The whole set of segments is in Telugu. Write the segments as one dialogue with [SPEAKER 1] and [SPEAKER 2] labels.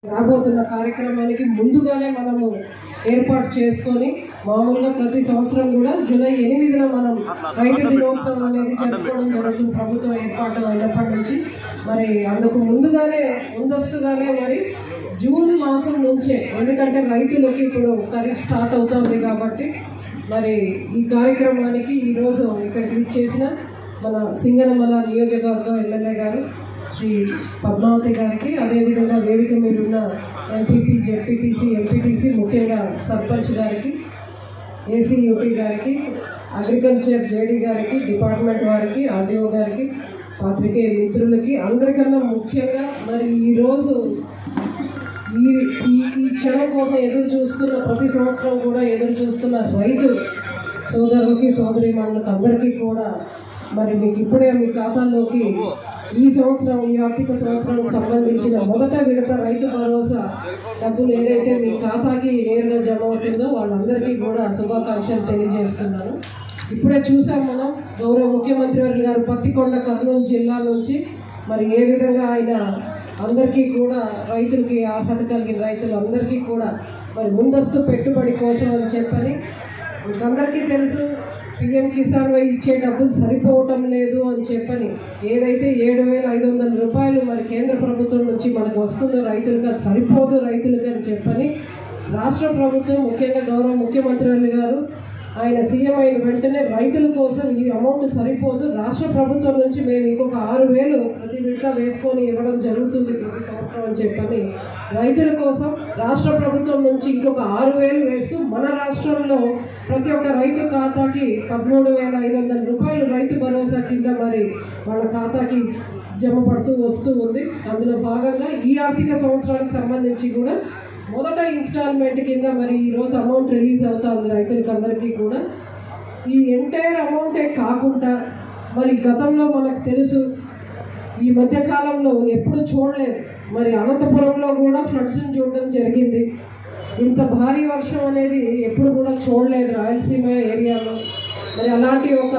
[SPEAKER 1] రాబోతున్న కార్యక్రమానికి ముందుగానే మనము ఏర్పాటు చేసుకొని మామూలుగా ప్రతి సంవత్సరం కూడా జూలై ఎనిమిదిన మనం రైతు దినోత్సవం అనేది జరుపుకోవడం జరుగుతుంది ప్రభుత్వం ఏర్పాటు అయినప్పటి నుంచి మరి అందుకు ముందుగానే ముందస్తుగానే మరి జూన్ మాసం నుంచే ఎందుకంటే రైతులకి ఇప్పుడు ఖరీఫ్ స్టార్ట్ అవుతుంది కాబట్టి మరి ఈ కార్యక్రమానికి ఈరోజు ఇక్కడికి చేసిన మన సింగనమల నియోజకవర్గం ఎమ్మెల్యే గారు శ్రీ పద్మావతి గారికి అదేవిధంగా వేదిక మీద ఉన్న ఎంపీపీ జెడ్పీటీసీ ఎంపీటీసీ ముఖ్యంగా సర్పంచ్ గారికి ఏసీయూటీ గారికి అగ్రికల్చర్ జేడీ గారికి డిపార్ట్మెంట్ వారికి ఆర్డీఓ గారికి పాత్రికేయ మిత్రులకి అందరికన్నా ముఖ్యంగా మరి ఈరోజు ఈ ఈ ఈ క్షణం కోసం ఎదురు చూస్తున్న ప్రతి సంవత్సరం కూడా ఎదురు చూస్తున్న రైతు సోదరులకి సోదరి అందరికీ కూడా మరి మీకు ఇప్పుడే మీ ఖాతాల్లోకి ఈ సంవత్సరం ఈ ఆర్థిక సంవత్సరానికి సంబంధించిన మొదట విడత రైతు భరోసా డబ్బులు ఏదైతే మీ ఖాతాకి నేరుగా జమ అవుతుందో వాళ్ళందరికీ కూడా శుభాకాంక్షలు తెలియజేస్తున్నాను ఇప్పుడే చూసాం మనం గౌరవ ముఖ్యమంత్రి వర్యులు గారు పత్తికొండ కర్నూలు జిల్లా నుంచి మరి ఏ విధంగా ఆయన అందరికీ కూడా రైతులకి అర్హత కలిగిన రైతులందరికీ కూడా మరి ముందస్తు పెట్టుబడి కోసం అని చెప్పని మీకు అందరికీ తెలుసు పిఎం కిసాన్ వై ఇచ్చే డబ్బులు సరిపోవటం లేదు అని చెప్పని ఏదైతే ఏడు వేల ఐదు వందల రూపాయలు మరి కేంద్ర ప్రభుత్వం నుంచి మనకు వస్తుందో రైతులకు అది సరిపోదు రైతులకు అని చెప్పని రాష్ట్ర ప్రభుత్వం ముఖ్యంగా గౌరవ ముఖ్యమంత్రి గారు ఆయన సీఎం అయిన వెంటనే రైతుల కోసం ఈ అమౌంట్ సరిపోదు రాష్ట్ర ప్రభుత్వం నుంచి మేము ఇంకొక ఆరు వేలు ప్రతి విడత వేసుకొని ఇవ్వడం జరుగుతుంది ప్రతి సంవత్సరం అని చెప్పని రైతుల కోసం రాష్ట్ర ప్రభుత్వం నుంచి ఇంకొక ఆరు వేలు వేస్తూ మన రాష్ట్రంలో ప్రతి ఒక్క రైతు ఖాతాకి పదమూడు వేల ఐదు వందల రూపాయలు రైతు భరోసా కింద మరి వాళ్ళ ఖాతాకి జమ పడుతూ వస్తూ ఉంది అందులో భాగంగా ఈ ఆర్థిక సంవత్సరానికి సంబంధించి కూడా మొదట ఇన్స్టాల్మెంట్ కింద మరి ఈ రోజు అమౌంట్ రిలీజ్ అవుతుంది రైతులకి అందరికీ కూడా ఈ ఎంటైర్ అమౌంటే కాకుండా మరి గతంలో మనకు తెలుసు ఈ మధ్య కాలంలో ఎప్పుడు చూడలేదు మరి అనంతపురంలో కూడా ఫ్లడ్స్ని చూడడం జరిగింది ఇంత భారీ వర్షం అనేది ఎప్పుడు కూడా చూడలేదు రాయలసీమ ఏరియాలో మరి అలాంటి ఒక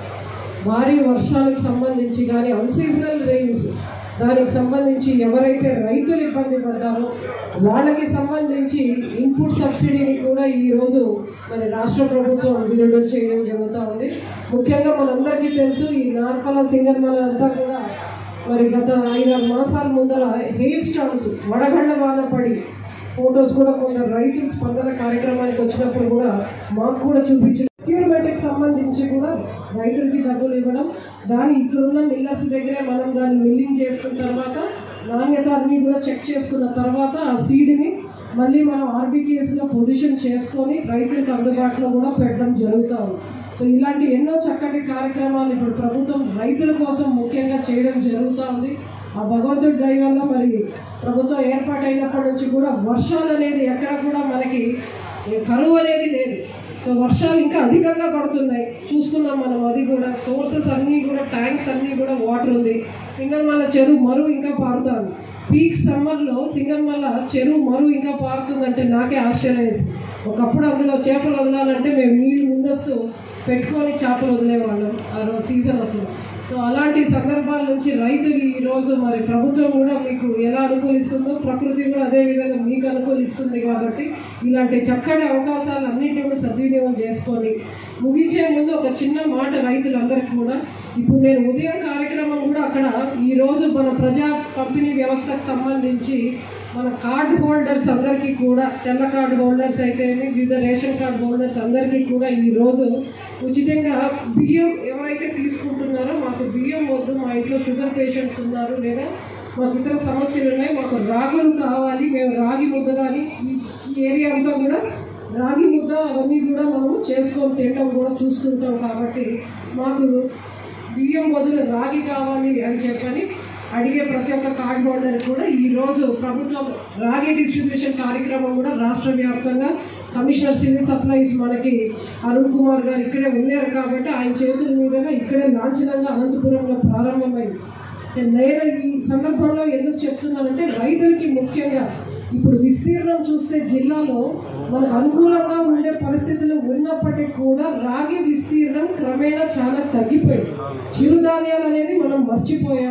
[SPEAKER 1] భారీ వర్షాలకు సంబంధించి కానీ అన్సీజనల్ రెయిన్స్ దానికి సంబంధించి ఎవరైతే రైతులు ఇబ్బంది పడ్డారో వాళ్ళకి సంబంధించి ఇన్పుట్ సబ్సిడీని కూడా ఈరోజు మరి రాష్ట్ర ప్రభుత్వం విడుదల చేయడం జరుగుతూ ఉంది ముఖ్యంగా మనందరికీ తెలుసు ఈ నార్పల సింగర్మల అంతా కూడా మరి గత ఐదారు మాసాల ముందర హెయిల్ స్టామ్స్ వడగళ్ళ వాన పడి ఫొటోస్ కూడా కొందరు రైతులు స్పందన కార్యక్రమానికి వచ్చినప్పుడు కూడా మాకు కూడా చూపించిన ప్రొక్యూర్మెంట్కి సంబంధించి కూడా రైతులకి డబ్బులు ఇవ్వడం దాని ఇక్కడున్న మిల్లర్స్ దగ్గరే మనం దాన్ని మిల్లింగ్ చేసుకున్న తర్వాత నాణ్యత అన్ని కూడా చెక్ చేసుకున్న తర్వాత ఆ సీడ్ని మళ్ళీ మనం ఆర్బీకేఎస్లో పొజిషన్ చేసుకొని రైతులకు అందుబాటులో కూడా పెట్టడం జరుగుతూ ఉంది సో ఇలాంటి ఎన్నో చక్కటి కార్యక్రమాలు ఇప్పుడు ప్రభుత్వం రైతుల కోసం ముఖ్యంగా చేయడం జరుగుతూ ఉంది ఆ భగవంతుడి దయ వల్ల మరి ప్రభుత్వం ఏర్పాటైనప్పటి నుంచి కూడా వర్షాలు అనేది ఎక్కడ కూడా మనకి ఏ కరువు అనేది లేదు సో వర్షాలు ఇంకా అధికంగా పడుతున్నాయి చూస్తున్నాం మనం అది కూడా సోర్సెస్ అన్నీ కూడా ట్యాంక్స్ అన్నీ కూడా వాటర్ ఉంది సింగల్మల చెరువు మరువు ఇంకా పారుతుంది పీక్ సమ్మర్లో సింగల్మల చెరువు మరువు ఇంకా పారుతుందంటే నాకే ఆశ్చర్యం వేసింది ఒకప్పుడు అందులో చేపలు వదలాలంటే మేము నీళ్ళు ముందస్తు పెట్టుకొని చేపలు వదిలేవాళ్ళం ఆ రోజు సీజన్ అప్పుడు సో అలాంటి సందర్భాల నుంచి రైతులు ఈరోజు మరి ప్రభుత్వం కూడా మీకు ఎలా అనుకూలిస్తుందో ప్రకృతి కూడా అదే విధంగా మీకు అనుకూలిస్తుంది కాబట్టి ఇలాంటి చక్కటి అవకాశాలు అన్నింటినీ కూడా సద్వినియోగం చేసుకొని ముగించే ముందు ఒక చిన్న మాట రైతులందరికీ కూడా ఇప్పుడు నేను ఉదయం కార్యక్రమం కూడా అక్కడ ఈరోజు మన ప్రజా పంపిణీ వ్యవస్థకు సంబంధించి మన కార్డ్ హోల్డర్స్ అందరికీ కూడా తెల్ల కార్డ్ హోల్డర్స్ అయితే వివిధ రేషన్ కార్డ్ హోల్డర్స్ అందరికీ కూడా ఈరోజు ఉచితంగా బియ్యం ఎవరైతే తీసుకుంటున్నారో మాకు బియ్యం వద్దు మా ఇంట్లో షుగర్ పేషెంట్స్ ఉన్నారు లేదా మాకు ఇతర సమస్యలు ఉన్నాయి మాకు రాగులు కావాలి మేము రాగి ముద్ద కానీ ఈ ఈ ఏరియా అంతా కూడా రాగి ముద్ద అవన్నీ కూడా మనము చేసుకొని తినడం కూడా చూస్తుంటాం కాబట్టి మాకు బియ్యం బదులు రాగి కావాలి అని చెప్పని అడిగే ప్రతి ఒక్క కార్డ్ హోల్డర్ కూడా ఈ రోజు ప్రభుత్వం రాగి డిస్ట్రిబ్యూషన్ కార్యక్రమం కూడా రాష్ట్ర వ్యాప్తంగా కమిషనర్ సివిల్ సప్లైస్ మనకి అరుణ్ కుమార్ గారు ఇక్కడే ఉన్నారు కాబట్టి ఆయన చేతుల మీదుగా ఇక్కడే లాంఛనంగా అనంతపురంలో ప్రారంభమైంది నేను ఈ సందర్భంలో ఎందుకు చెప్తున్నానంటే రైతులకి ముఖ్యంగా ఇప్పుడు విస్తీర్ణం చూస్తే జిల్లాలో మనకు అనుకూలంగా ఉండే పరిస్థితులు ఉన్నప్పటికీ కూడా రాగి విస్తీర్ణం క్రమేణా చాలా తగ్గిపోయింది చిరుధాన్యాలు అనేది మనం మర్చిపోయాం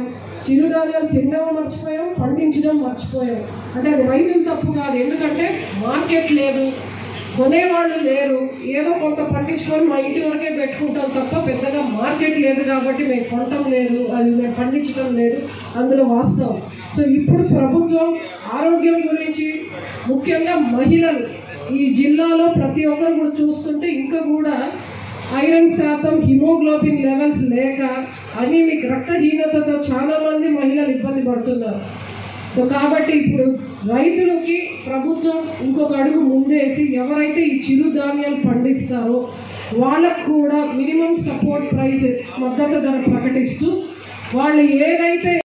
[SPEAKER 1] చిరుధాన్యాలు తినడం మర్చిపోయాం పండించడం మర్చిపోయాం అంటే అది రైతులు తప్పు కాదు ఎందుకంటే మార్కెట్ లేదు కొనేవాళ్ళు లేరు ఏదో కొంత పండించుకొని మా ఇంటి వరకే పెట్టుకుంటాం తప్ప పెద్దగా మార్కెట్ లేదు కాబట్టి మేము కొనటం లేదు అది మేము పండించడం లేదు అందులో వాస్తవం సో ఇప్పుడు ప్రభుత్వం ఆరోగ్యం గురించి ముఖ్యంగా మహిళలు ఈ జిల్లాలో ప్రతి ఒక్కరు కూడా చూస్తుంటే ఇంకా కూడా ఐరన్ శాతం హిమోగ్లోబిన్ లెవెల్స్ లేక అనీమిక్ రక్తహీనతతో చాలా మంది మహిళలు ఇబ్బంది పడుతున్నారు సో కాబట్టి ఇప్పుడు రైతులకి ప్రభుత్వం ఇంకొక అడుగు ముందేసి ఎవరైతే ఈ చిరుధాన్యాలు పండిస్తారో వాళ్ళకు కూడా మినిమం సపోర్ట్ ప్రైస్ మద్దతు ధర ప్రకటిస్తూ వాళ్ళు ఏదైతే